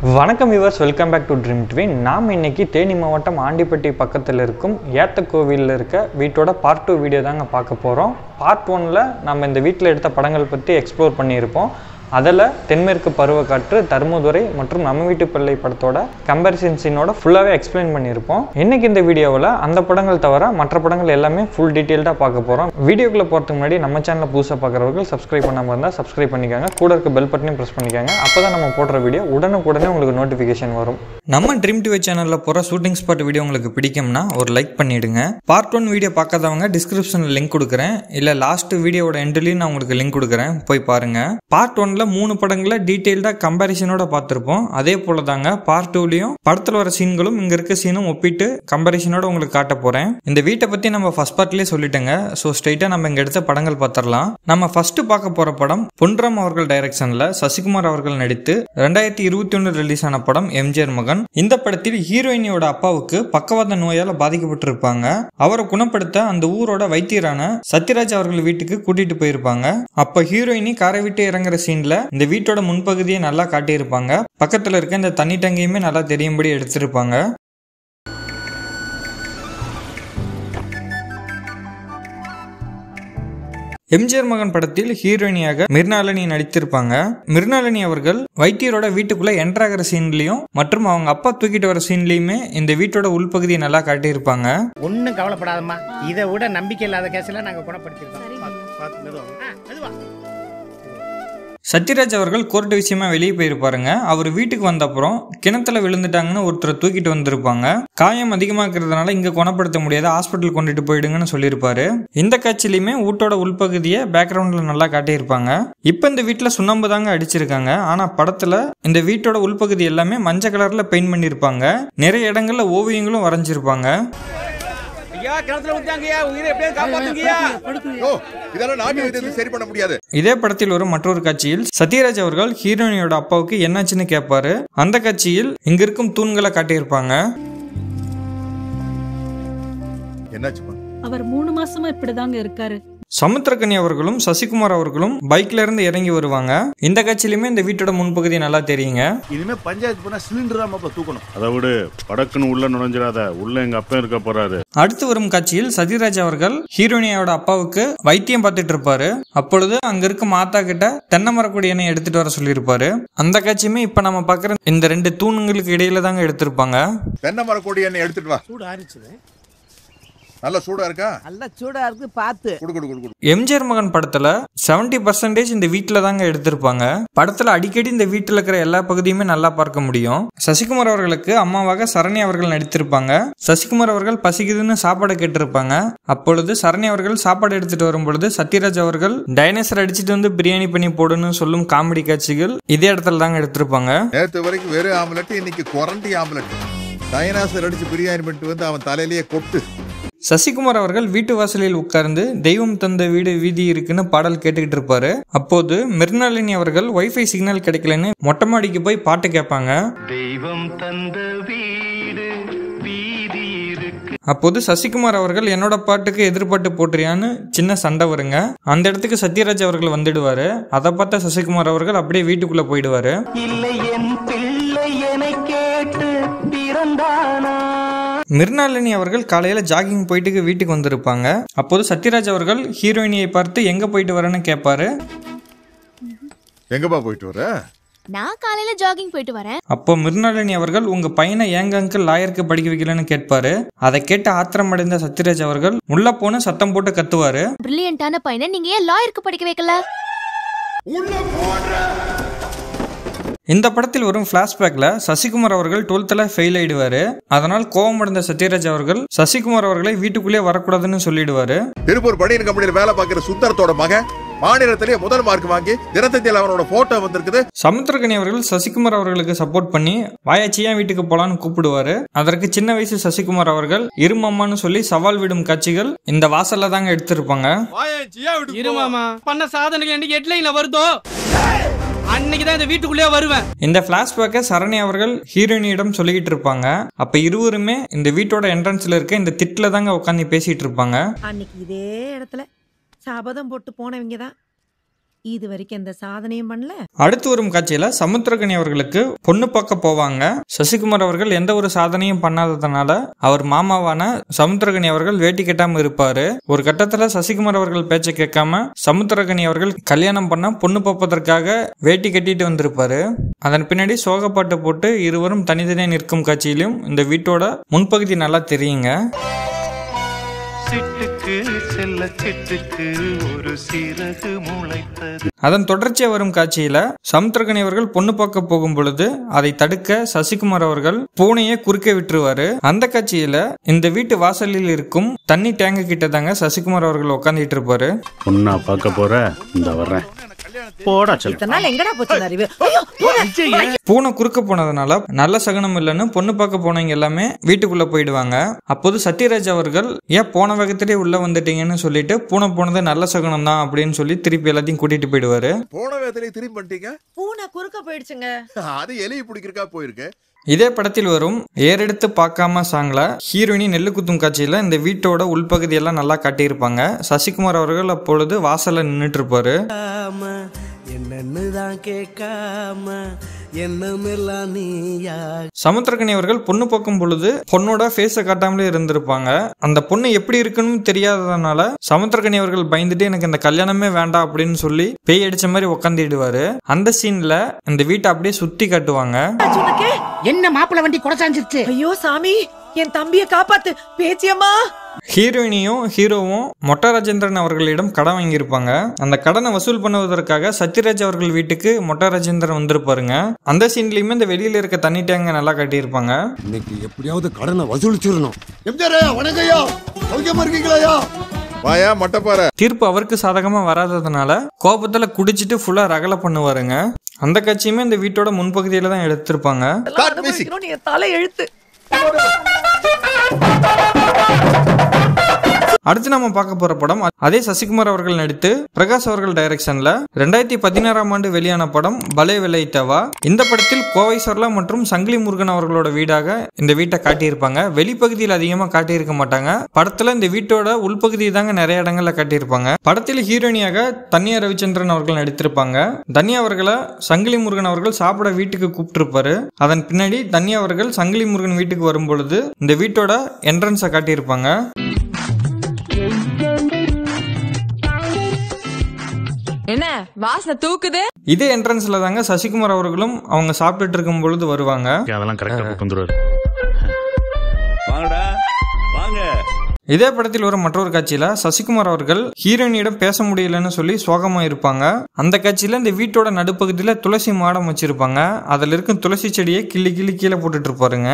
வணக்கம் viewers welcome back to dream twin நாம் இன்னைக்கு தேனி மாவட்டம் ஆண்டிப்பட்டி பக்கத்தில் இருக்கும் ஏத்த கோவிலில் இருக்க வீட்டோட பார்ட் டூ வீடியோ தாங்க பார்க்க போகிறோம் பார்ட் ஒனில் நம்ம இந்த வீட்டில் எடுத்த படங்கள் பற்றி எக்ஸ்ப்ளோர் பண்ணியிருப்போம் அதில் தென்மேற்கு பருவக்காற்று தர்மதுரை மற்றும் நம்ம வீட்டு பிள்ளை படத்தோட கம்பேரிசன் சீனோட ஃபுல்லாகவே எக்ஸ்பிளைன் பண்ணியிருப்போம் இன்னைக்கு இந்த வீடியோவில் அந்த படங்கள் தவிர மற்ற படங்கள் எல்லாமே ஃபுல் டீட்டெயில்டாக பார்க்க போகிறோம் வீடியோக்குள்ளே போகிறதுக்கு முன்னாடி நம்ம சேனலை புதுசாக பார்க்குறவர்கள் சப்ஸ்கிரைப் பண்ணாமல் இருந்தால் சப்ஸ்கிரைப் பண்ணிக்கோங்க கூட இருக்க பெல் பட்டனையும் ப்ரெஸ் பண்ணிக்கோங்க அப்போ தான் நம்ம போடுற வீடியோ உடனுக்குடனே உங்களுக்கு நோட்டிஃபிகேஷன் வரும் நம்ம ட்ரீம் டிவி சேனலில் போகிற ஷூட்டிங் ஸ்பாட் வீடியோ உங்களுக்கு பிடிக்கும்னா ஒரு லைக் பண்ணிடுங்க பார்ட் ஒன் வீடியோ பார்க்காதவங்க டிஸ்கிரிப்ஷனில் லிங்க் கொடுக்குறேன் இல்லை லாஸ்ட் வீடியோவோட எண்ட்லேயும் நான் உங்களுக்கு லிங்க் கொடுக்குறேன் போய் பாருங்க பார்ட் ஒன்ல மூணு படங்களை டீட்டெயில்டாக கம்பேரிசனோட பார்த்துருப்போம் அதே போல தாங்க பார்ட் டூலையும் படத்தில் வர சீன்களும் இங்கே இருக்க சீனும் ஒப்பிட்டு கம்பேரிசனோட உங்களுக்கு காட்ட போகிறேன் இந்த வீட்டை பற்றி நம்ம ஃபர்ஸ்ட் பார்ட்லேயே சொல்லிட்டேங்க ஸோ ஸ்ட்ரைட்டாக நம்ம இங்கே எடுத்த படங்கள் பார்த்துடலாம் நம்ம ஃபர்ஸ்ட் பார்க்க போகிற படம் பொன்ராம் அவர்கள் டைரக்ஷனில் சசிகுமார் அவர்கள் நடித்து ரெண்டாயிரத்தி இருபத்தி ஒன்று ரிலீஸ் ஆன படம் எம்ஜிஆர் மகன் இந்த படத்தில் ஹீரோயினியோட அப்பாவுக்கு பக்கவாத நோயால் பாதிக்கப்பட்டிருப்பாங்க அவரை குணப்படுத்த அந்த ஊரோட வைத்தியரான சத்யராஜ் அவர்கள் வீட்டுக்கு கூட்டிட்டு போயிருப்பாங்க அப்ப ஹீரோயினி காரை விட்டு இறங்குற சீன்ல இந்த வீட்டோட முன்பகுதியை நல்லா காட்டியிருப்பாங்க பக்கத்துல இருக்க இந்த தண்ணி டங்கியுமே நல்லா தெரியும்படி எடுத்திருப்பாங்க எம்ஜிஆர் மகன் படத்தில் ஹீரோயினியாக மிர்னாலினி நடித்திருப்பாங்க மிர்னாலினி அவர்கள் வைத்தியரோட வீட்டுக்குள்ள என்ட்ராகிற சீன்லயும் மற்றும் அவங்க அப்பா தூக்கிட்டு வர சீன்லயுமே இந்த வீட்டோட உள்பகுதியை நல்லா காட்டியிருப்பாங்க ஒன்றும் கவலைப்படாதம்மா இதை விட நம்பிக்கை இல்லாத கேஸ்ல நாங்க குணப்படுத்திருக்கோம் பார்த்து, பார்த்து, மெதுவா. ஆ, மெதுவா. சத்யராஜ் அவர்கள் கோர்ட் விஷயமா வெளியே போயிருப்பாருங்க அவர் வீட்டுக்கு வந்த அப்புறம் கிணத்துல விழுந்துட்டாங்கன்னு ஒருத்தரை தூக்கிட்டு வந்திருப்பாங்க காயம் அதிகமா இருக்கிறதுனால இங்க குணப்படுத்த முடியாது ஹாஸ்பிட்டல் கொண்டுட்டு போயிடுங்கன்னு சொல்லியிருப்பாரு இந்த காட்சியிலுமே வீட்டோட உள்பகுதியை பேக்ரவுண்ட்ல நல்லா காட்டியிருப்பாங்க இப்ப இந்த வீட்டுல சுண்ணாம்பு தாங்க அடிச்சிருக்காங்க ஆனா படத்துல இந்த வீட்டோட உள்பகுதி எல்லாமே மஞ்சள் கலர்ல பெயிண்ட் பண்ணியிருப்பாங்க நிறைய இடங்கள்ல ஓவியங்களும் வரைஞ்சிருப்பாங்க ஐயா கிணத்துல விட்டாங்கய்யா உயிரை எப்படியும் காப்பாத்துங்கய்யா ஓ இதெல்லாம் நாட்டு வைத்தியத்தை சரி பண்ண முடியாது இதே படத்தில் வரும் மற்றொரு காட்சியில் சத்யராஜ் அவர்கள் ஹீரோயினியோட அப்பாவுக்கு என்னாச்சுன்னு கேட்பாரு அந்த காட்சியில் இங்க இருக்கும் தூண்களை காட்டியிருப்பாங்க என்னாச்சுமா அவர் மூணு மாசமா இப்படிதாங்க இருக்காரு சமுத்திரக்கனி அவர்களும் சசிகுமார் அவர்களும் பைக்ல இருந்து இறங்கி வருவாங்க இந்த காட்சியிலுமே இந்த வீட்டோட முன்பகுதி நல்லா தெரியுங்க இனிமே பஞ்சாயத்து போனா சிலிண்டர் தான் மாப்பிள தூக்கணும் அதை விடு படக்குன்னு உள்ள நுழைஞ்சிடாத உள்ள எங்க அப்பா இருக்க போறாரு அடுத்து வரும் காட்சியில் சத்யராஜ் அவர்கள் ஹீரோயினியோட அப்பாவுக்கு வைத்தியம் பார்த்துட்டு இருப்பாரு அப்பொழுது அங்க இருக்க மாத்தா கிட்ட தென்னை மரக்கூடிய எண்ணெய் எடுத்துட்டு வர சொல்லியிருப்பாரு அந்த காட்சியுமே இப்ப நம்ம பாக்குற இந்த ரெண்டு தூணுங்களுக்கு இடையில தாங்க எடுத்திருப்பாங்க தென்னை மர கொடி எண்ணெய் எடுத்துட்டு வா சூடு ஆறிச்சுது நல்ல சூடா இருக்கா நல்லா சூடா இருக்கு பார்த்து குடு குடு குடு குடு எம்ஜிஆர் மகன் படத்துல 70% பர்சன்டேஜ் இந்த வீட்டில் தாங்க எடுத்திருப்பாங்க படத்துல அடிக்கடி இந்த வீட்டில் இருக்கிற எல்லா பகுதியுமே நல்லா பார்க்க முடியும் சசிகுமார் அவர்களுக்கு அம்மாவாக சரணி அவர்கள் நடித்திருப்பாங்க சசிகுமார் அவர்கள் பசிக்குதுன்னு சாப்பாடு கேட்டிருப்பாங்க அப்பொழுது சரணி அவர்கள் சாப்பாடு எடுத்துட்டு வரும் பொழுது சத்யராஜ் அவர்கள் டைனோசர் அடிச்சிட்டு வந்து பிரியாணி பண்ணி போடுன்னு சொல்லும் காமெடி காட்சிகள் இதே இடத்துல தாங்க எடுத்திருப்பாங்க நேத்து வரைக்கும் வெறும் ஆம்லெட் இன்னைக்கு குரண்டி ஆம்லெட் டைனாசர் அடிச்சு பிரியாணி பண்ணிட்டு வந்து அவன் தலையிலேயே கொட்டு சசிகுமார் அவர்கள் வீட்டு வாசலில் உட்கார்ந்து தெய்வம் தந்த வீடு வீதி இருக்குன்னு பாடல் கேட்டுக்கிட்டு இருப்பாரு அப்போது மிர்னாலினி அவர்கள் வைஃபை சிக்னல் கிடைக்கலன்னு மொட்டை மாடிக்கு போய் பாட்டு கேட்பாங்க அப்போது சசிகுமார் அவர்கள் என்னோட பாட்டுக்கு எதிர்பாட்டு போட்டுறியான்னு சின்ன சண்டை வருங்க அந்த இடத்துக்கு சத்யராஜ் அவர்கள் வந்துடுவாரு அதை பார்த்த சசிகுமார் அவர்கள் அப்படியே வீட்டுக்குள்ள போயிடுவாரு மிர்னாலினி அவர்கள் காலையில ஜாகிங் போயிட்டு வீட்டுக்கு வந்திருப்பாங்க அப்போது சத்யராஜ் அவர்கள் ஹீரோயினியை பார்த்து எங்க போயிட்டு வரேன்னு கேட்பாரு எங்கப்பா போயிட்டு வர நான் காலையில ஜாகிங் போயிட்டு வரேன் அப்போ மிர்னாலினி அவர்கள் உங்க பையனை எங்க அங்கிள் லாயருக்கு படிக்க வைக்கலன்னு கேட்பாரு அதை கேட்டு ஆத்திரமடைந்த சத்யராஜ் அவர்கள் உள்ள போன சத்தம் போட்டு கத்துவாரு பிரில்லியண்டான பையனை நீங்க ஏன் லாயருக்கு படிக்க வைக்கல இந்த படத்தில் வரும் பிளாஷ்பேக்ல சசிகுமார் அவர்கள் டுவெல்த்ல ஃபெயில் ஆயிடுவாரு அதனால் கோபமடைந்த சத்யராஜ் அவர்கள் சசிகுமார் அவர்களை வீட்டுக்குள்ளே வரக்கூடாதுன்னு சொல்லிடுவாரு திருப்பூர் பனியன் கம்பெனியில வேலை பார்க்கிற சுந்தரத்தோட மகன் மாநிலத்திலேயே முதல் மார்க் வாங்கி தினத்தந்தியில் அவனோட போட்டோ வந்திருக்குது சமுத்திரகனி அவர்கள் சசிகுமார் அவர்களுக்கு சப்போர்ட் பண்ணி வாயாச்சியா வீட்டுக்கு போலான்னு கூப்பிடுவாரு அதற்கு சின்ன வயசு சசிகுமார் அவர்கள் இருமம்மான்னு சொல்லி சவால் விடும் காட்சிகள் இந்த வாசல்ல தாங்க எடுத்திருப்பாங்க இருமாமா பண்ண சாதனைகள் என்னைக்கு ஹெட்லைன்ல வருதோ அன்னைக்கு தான் இந்த வீட்டுக்குள்ளேயே வருவேன் இந்த பிளாஷ்பேக்கை சரணி அவர்கள் ஹீரோயினியிடம் சொல்லிக்கிட்டு இருப்பாங்க அப்ப இருவருமே இந்த வீட்டோட என்ட்ரன்ஸ்ல இருக்க இந்த திட்டுல தாங்க உட்காந்து பேசிட்டு இருப்பாங்க அன்னைக்கு இதே இடத்துல சபதம் போட்டு போனவங்க தான் இது வரைக்கும் எந்த சாதனையும் பண்ணல அடுத்து வரும் காட்சியில சமுத்திரகனி அவர்களுக்கு பொண்ணு பார்க்க போவாங்க சசிகுமார் அவர்கள் எந்த ஒரு சாதனையும் பண்ணாததுனால அவர் மாமாவான சமுத்திரகனி அவர்கள் வேட்டி கட்டாம இருப்பாரு ஒரு கட்டத்துல சசிகுமார் அவர்கள் பேச்சை கேட்காம சமுத்திரகனி அவர்கள் கல்யாணம் பண்ண பொண்ணு பார்ப்பதற்காக வேட்டி கட்டிட்டு வந்திருப்பாரு அதன் பின்னாடி சோகப்பாட்டு போட்டு இருவரும் தனித்தனியே நிற்கும் காட்சியிலும் இந்த வீட்டோட முன்பகுதி நல்லா தெரியுங்க சிட்டுக்கு செல்ல சிட்டுக்கு ஒரு சிறகு முளைத்தது அதன் தொடர்ச்சியா வரும் காட்சியில சமுத்திரகனி அவர்கள் பொண்ணு பார்க்க போகும் பொழுது அதை தடுக்க சசிகுமார் அவர்கள் பூனையை குறுக்க விட்டுருவாரு அந்த காட்சியில இந்த வீட்டு வாசலில் இருக்கும் தண்ணி டேங்கு கிட்ட தாங்க சசிகுமார் அவர்கள் உட்காந்துட்டு இருப்பாரு பொண்ணா பார்க்க போற இந்த வர்றேன் போடா செல்லம் இத்தனை நாள் எங்கடா போச்சு இந்த அறிவு ஐயோ, பூனை. பூனை குறுக்க போனதுனால நல்ல சகனம் இல்லைன்னு பொண்ணு பார்க்க போனவங்க எல்லாமே வீட்டுக்குள்ள போயிடுவாங்க அப்போது சத்யராஜ் அவர்கள் ஏன் போன வேகத்திலே உள்ள வந்துட்டீங்கன்னு சொல்லிட்டு பூனை போனது நல்ல சகனம் தான் அப்படின்னு சொல்லி திருப்பி எல்லாத்தையும் கூட்டிட்டு போயிடுவாரு போன வேதனையை திரும்பி பண்ணிட்டீங்க பூனை குறுக்க போயிடுச்சுங்க அது எலியை பிடிக்கிறக்கா போயிருக்கு இதே படத்தில் வரும் ஏறெடுத்து பார்க்காம சாங்ல ஹீரோயினி நெல்லு குத்தும் காட்சியில இந்த வீட்டோட உள்பகுதியெல்லாம் நல்லா காட்டியிருப்பாங்க சசிகுமார் அவர்கள் அப்பொழுது வாசல்ல நின்றுட்டு இருப்பாரு என்னன்னு தான் கேட்காம என்னமெல்லாம் நீயா சமுத்திரகனி அவர்கள் பொண்ணு பார்க்கும் பொழுது பொண்ணோட ஃபேஸை காட்டாமலே இருந்திருப்பாங்க அந்த பொண்ணு எப்படி இருக்குன்னு தெரியாததுனால சமுத்திரகனி அவர்கள் பயந்துட்டு எனக்கு இந்த கல்யாணமே வேண்டாம் அப்படின்னு சொல்லி பேய் அடிச்ச மாதிரி உக்காந்துடுவாரு அந்த சீன்ல இந்த வீட்டை அப்படியே சுத்தி காட்டுவாங்க ஆச்சு உனக்கு? என்ன மாப்பிள்ள வண்டி குடச்சாஞ்சிருச்சு ஐயோ சாமி என் தம்பிய காப்பாத்து பேச்சியம்மா ஹீரோயினியும் ஹீரோவும் மொட்டை ராஜேந்திரன் அவர்களிடம் கடன் வாங்கியிருப்பாங்க அந்த கடனை வசூல் பண்ணுவதற்காக சத்யராஜ் அவர்கள் வீட்டுக்கு மொட்டை ராஜேந்திரன் வந்திருப்பாருங்க அந்த சீன்லயுமே இந்த வெளியில இருக்க தண்ணி டேங்க நல்லா கட்டியிருப்பாங்க இன்னைக்கு எப்படியாவது கடனை வசூலிச்சிடணும் எம்ஜிஆர் வணக்கம்யா சௌக்கியமா இருக்கீங்களா வாயா மட்டப்பாறை தீர்ப்பு அவருக்கு சாதகமா வராததுனால கோபத்துல குடிச்சிட்டு ஃபுல்லா ரகலை பண்ணுவாருங்க அந்த காட்சியுமே இந்த வீட்டோட முன்பகுதியில தான் எடுத்திருப்பாங்க இதெல்லாம் அனுபவிக்கணும்னு என் தலை எழுத்து அடுத்து நம்ம பார்க்க போற படம் அதே சசிகுமார் அவர்கள் நடித்து பிரகாஷ் அவர்கள் டைரக்ஷன்ல ரெண்டாயிரத்தி பதினாறாம் ஆண்டு வெளியான படம் பலே விளைத்தவா இந்த படத்தில் கோவை சர்லா மற்றும் சங்கிலி முருகன் அவர்களோட வீடாக இந்த வீட்டை காட்டியிருப்பாங்க வெளிப்பகுதியில் அதிகமா காட்டியிருக்க மாட்டாங்க படத்துல இந்த வீட்டோட உள்பகுதி தாங்க நிறைய இடங்கள்ல காட்டியிருப்பாங்க படத்தில் ஹீரோயினியாக தன்யா ரவிச்சந்திரன் அவர்கள் நடித்திருப்பாங்க தன்யா அவர்களை சங்கிலி முருகன் அவர்கள் சாப்பிட வீட்டுக்கு கூப்பிட்டிருப்பாரு அதன் பின்னாடி தன்யா அவர்கள் சங்கிலி முருகன் வீட்டுக்கு வரும் பொழுது இந்த வீட்டோட என்ட்ரன்ஸை காட்டியிருப்பாங்க என்ன வாசனை தூக்குது இதே என்ட்ரன்ஸ்ல தாங்க சசிகுமார் அவர்களும் அவங்க சாப்பிட்டுட்டு இருக்கும் பொழுது வருவாங்க அதெல்லாம் கரெக்டா கொண்டு வந்துருவாரு வாங்கடா வாங்க இதே படத்தில் வரும் மற்றொரு காட்சியில சசிகுமார் அவர்கள் ஹீரோயினியிடம் பேச முடியலன்னு சொல்லி சோகமா இருப்பாங்க அந்த காட்சியில இந்த வீட்டோட நடுப்பகுதியில துளசி மாடம் வச்சிருப்பாங்க அதுல இருக்கும் துளசி செடியை கிள்ளி கிள்ளி கீழே போட்டுட்டு இருப்பாருங்க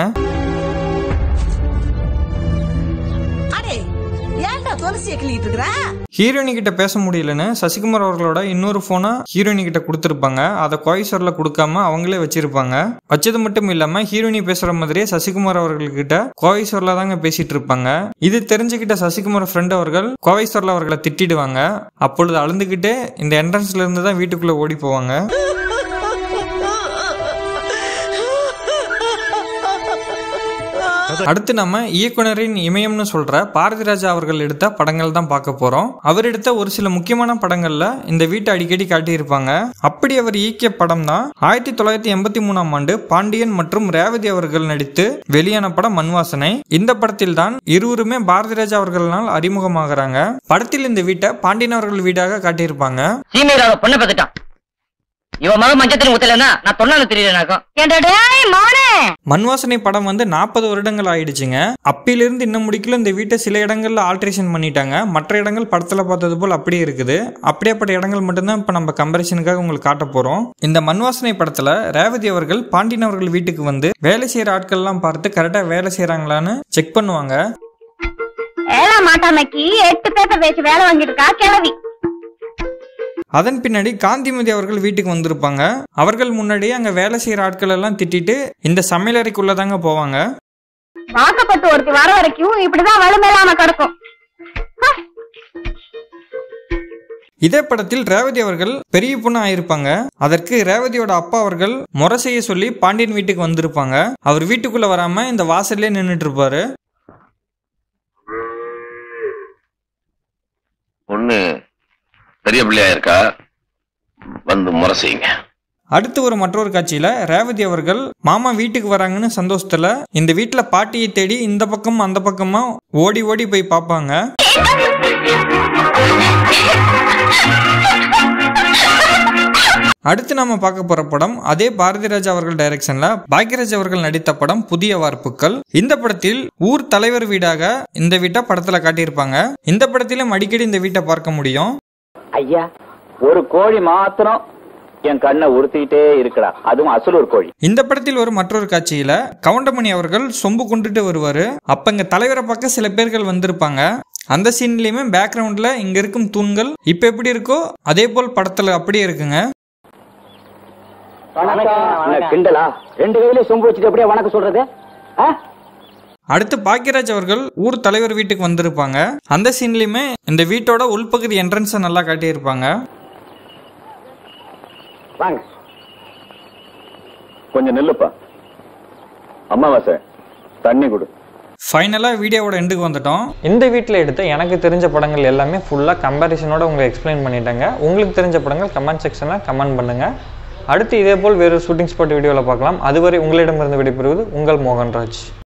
அடே ஏன்டா துளசியை கிள்ளிட்டு இருக்கிற ஹீரோயினி கிட்ட பேச முடியலன்னு சசிகுமார் அவர்களோட இன்னொரு போனை ஹீரோயினி கிட்ட கொடுத்துருப்பாங்க அதை கோயசர்ல கொடுக்காம அவங்களே வச்சிருப்பாங்க வச்சது மட்டும் இல்லாம ஹீரோயினி பேசுற மாதிரியே சசிகுமார் அவர்கள்கிட்ட கோவைசர்ல தாங்க பேசிட்டு இருப்பாங்க இது தெரிஞ்சுக்கிட்ட சசிகுமார் ஃப்ரெண்ட் அவர்கள் கோவைசர்ல அவர்களை திட்டிடுவாங்க அப்பொழுது அழுந்துகிட்டே இந்த என்ட்ரன்ஸ்ல இருந்து தான் வீட்டுக்குள்ள ஓடி போவாங்க அடுத்து நம்ம இயக்குனரின் இமயம்னு சொல்ற பாரதி ராஜா அவர்கள் எடுத்த படங்கள் தான் பார்க்க போறோம் அவர் எடுத்த ஒரு சில முக்கியமான படங்கள்ல இந்த வீட்டை அடிக்கடி காட்டியிருப்பாங்க அப்படி அவர் இயக்கிய படம் தான் ஆயிரத்தி தொள்ளாயிரத்தி எண்பத்தி மூணாம் ஆண்டு பாண்டியன் மற்றும் ரேவதி அவர்கள் நடித்து வெளியான படம் மண்வாசனை இந்த படத்தில் தான் இருவருமே பாரதி ராஜா அவர்களால் அறிமுகமாகறாங்க படத்தில் இந்த வீட்டை பாண்டியன் அவர்கள் வீடாக காட்டியிருப்பாங்க சீமையில பொண்ணை பார்த்துட்டான் இவன் மகன் மஞ்சத்தில் ஊத்தலன்னா நான் தொன்னால தெரியலனாக்கும் மண்வாசனை படம் வந்து நாற்பது வருடங்கள் ஆயிடுச்சுங்க அப்பிலிருந்து இன்னும் முடிக்கல இந்த வீட்டை சில இடங்கள்ல ஆல்ட்ரேஷன் பண்ணிட்டாங்க மற்ற இடங்கள் படத்துல பார்த்தது போல் அப்படியே இருக்குது அப்படியேப்பட்ட இடங்கள் மட்டும்தான் இப்ப நம்ம கம்பரிஷனுக்காக உங்களுக்கு காட்ட போறோம் இந்த மண்வாசனை படத்துல ரேவதி அவர்கள் பாண்டியன் அவர்கள் வீட்டுக்கு வந்து வேலை செய்யற ஆட்கள் எல்லாம் பார்த்து கரெக்டா வேலை செய்யறாங்களான்னு செக் பண்ணுவாங்க ஏழா மாட்டாமைக்கு எட்டு பேப்பர் வச்சு வேலை வாங்கிட்டு இருக்கா கிளவி அதன் பின்னாடி காந்திமதி அவர்கள் வீட்டுக்கு வந்திருப்பாங்க அவர்கள் முன்னாடியே அங்க வேலை செய்யற ஆட்கள் எல்லாம் திட்டிட்டு இந்த சமையலறைக்குள்ள தாங்க போவாங்க வாக்கப்பட்டு ஒருத்தி வர வரைக்கும் இப்படிதான் வலுமேலாம கிடக்கும் இதே படத்தில் ரேவதி அவர்கள் பெரிய பொண்ணு ஆயிருப்பாங்க அதற்கு ரேவதியோட அப்பா அவர்கள் முறை செய்ய சொல்லி பாண்டியன் வீட்டுக்கு வந்திருப்பாங்க அவர் வீட்டுக்குள்ள வராம இந்த வாசல்லே நின்னுட்டு இருப்பாரு பொண்ணு பெரிய பிள்ளையா இருக்கா வந்து முறை செய்யுங்க அடுத்து ஒரு மற்றொரு காட்சியில ரேவதி அவர்கள் மாமா வீட்டுக்கு வராங்கன்னு சந்தோஷத்துல இந்த வீட்டுல பாட்டியை தேடி இந்த பக்கம் அந்த பக்கமா ஓடி ஓடி போய் பார்ப்பாங்க அடுத்து நாம பார்க்க போற படம் அதே பாரதிராஜா அவர்கள் டைரக்ஷன்ல பாக்யராஜ் அவர்கள் நடித்த படம் புதிய வார்ப்புகள் இந்த படத்தில் ஊர் தலைவர் வீடாக இந்த வீட்டை படத்துல காட்டியிருப்பாங்க இந்த படத்திலும் அடிக்கடி இந்த வீட்டை பார்க்க முடியும் ஐயா ஒரு கோழி மாத்திரம் என் கண்ணை உறுத்திக்கிட்டே இருக்கடா அதுவும் அசலூர் கோழி இந்த படத்தில் ஒரு மற்றொரு காட்சியில கவுண்டமணி அவர்கள் சொம்பு கொண்டுட்டு வருவாரு அப்ப இங்க தலைவரை பார்க்க சில பேர்கள் வந்திருப்பாங்க அந்த சீன்லயுமே பேக்ரவுண்ட்ல இங்க இருக்கும் தூண்கள் இப்ப எப்படி இருக்கோ அதே போல் படத்துல அப்படியே இருக்குங்க என்ன கிண்டலா ரெண்டு கையில சொம்பு வச்சுட்டு அப்படியே வணக்கம் சொல்றது ஆ? அடுத்து பாக்யராஜ் அவர்கள் ஊர் தலைவர் வீட்டுக்கு வந்திருப்பாங்க அந்த சீன்லயுமே இந்த வீட்டோட உள்பகுதி என்ட்ரன்ஸை நல்லா காட்டியிருப்பாங்க வாங்க கொஞ்சம் நில்லுப்பா அம்மாவாசை தண்ணி கொடு ஃபைனலாக வீடியோவோட எண்டுக்கு வந்துட்டோம் இந்த வீட்டில் எடுத்த எனக்கு தெரிஞ்ச படங்கள் எல்லாமே ஃபுல்லாக கம்பேரிசனோட உங்களுக்கு எக்ஸ்பிளைன் பண்ணிட்டேங்க உங்களுக்கு தெரிஞ்ச படங்கள் கமெண்ட் செக்ஷனில் கமெண்ட் பண்ணுங்கள் அடுத்து இதே போல் வேறு ஷூட்டிங் ஸ்பாட் வீடியோவில் பார்க்கலாம் அதுவரை உங்களிடமிருந்து விடைபெறுவது உங்கள் மோகன்ராஜ்